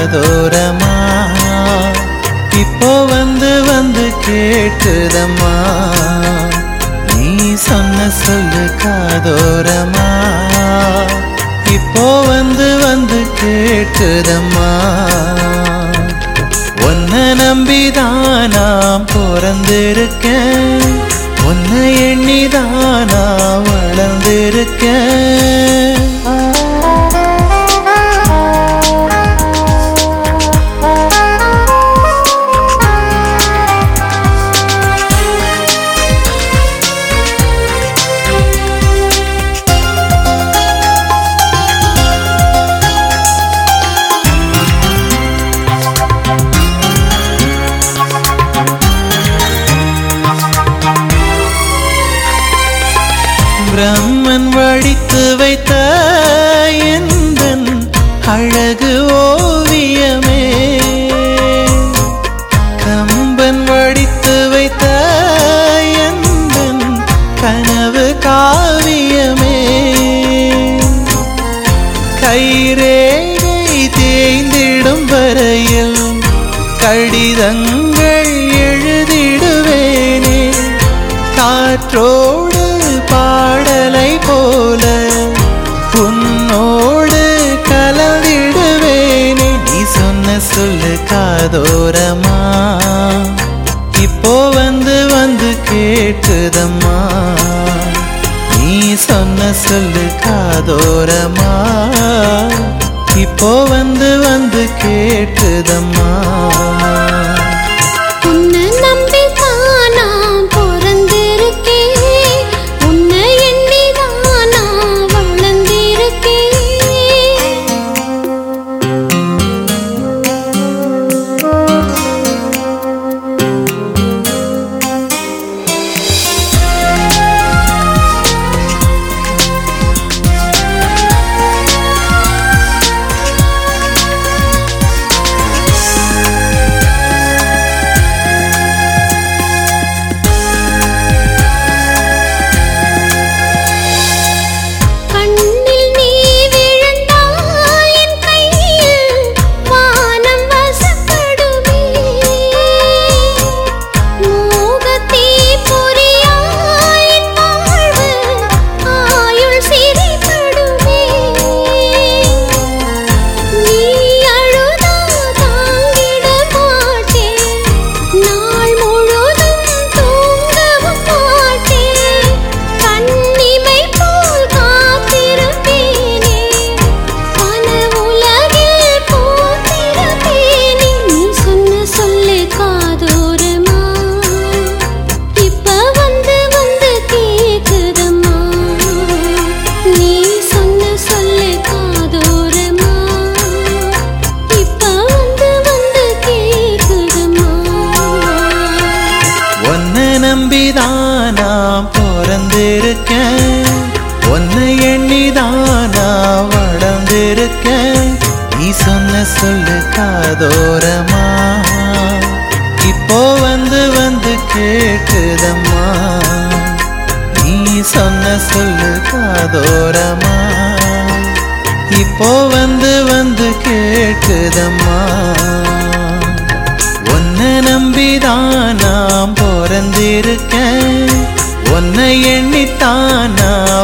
காதோரமா இப்போ வந்து வந்து கேட்குதம்மா நீ சொன்ன சொல்லு காதோரமா இப்போ வந்து வந்து கேட்குதம்மா உன்னை நம்பிதான் நான் பிறந்திருக்கேன் உன்னை எண்ணிதான் நான் வளர்ந்திருக்கேன் பிரம்மன் வடித்து வைத்த எந்தன் அழகு ஓவியமே கம்பன் வடித்து வைத்த எந்தன் கனவு காவியமே கைரேகை தேய்ந்திடும் வரையில் கடிதங்கள் எழுதிடுவேனே காற்றோடு பாடலை போல உன்னோடு கலந்திடுவேனே நீ சொன்ன சொல்லு காதோரமா இப்போ வந்து வந்து கேட்குதம்மா நீ சொன்ன சொல்லு காதோரமா இப்போ வந்து வந்து கேட்குதம்மா உன்னை நம்பித்தான் நான் பிறந்திருக்கேன். உன்னை எண்ணிதான் நான் வளர்ந்திருக்கேன். கண்ணில் நீ விழுந்தாய் என் கையில் வானம் வசப்படுமே மோகத்தீ பொறியாய் என் வாழ்வு ஆயுள் சிறைப்படுமே நீ அழுதா தாங்கிட மாட்டேன் நாள் முழுதும் தூங்கவும் மாட்டேன் கண்ணிமை போல் காத்திருப்பேனே பல உலகில் போத்திருப்பேனே நீ சொன்ன சொல்லு காதோரமா இப்ப வந்து வந்து கேக்குதம்மா நீ சொன்ன சொல்லு காதோரமா இப்ப வந்து வந்து கேக்குதம்மா உன்னை நம்பிதான் நான் பிறந்திருக்கேன் உன்னை எண்ணிதான் நான் வளர்ந்திருக்கேன் நீ சொன்ன சொல்லு காதோரமா இப்போ வந்து வந்து கேட்குதம்மா நீ சொன்ன சொல்லு காதோரமா இப்போ வந்து வந்து கேட்குதம்மா உன்னை நம்பிதான் நான் பிறந்திருக்கேன் உன்னை எண்ணித்தான் நான்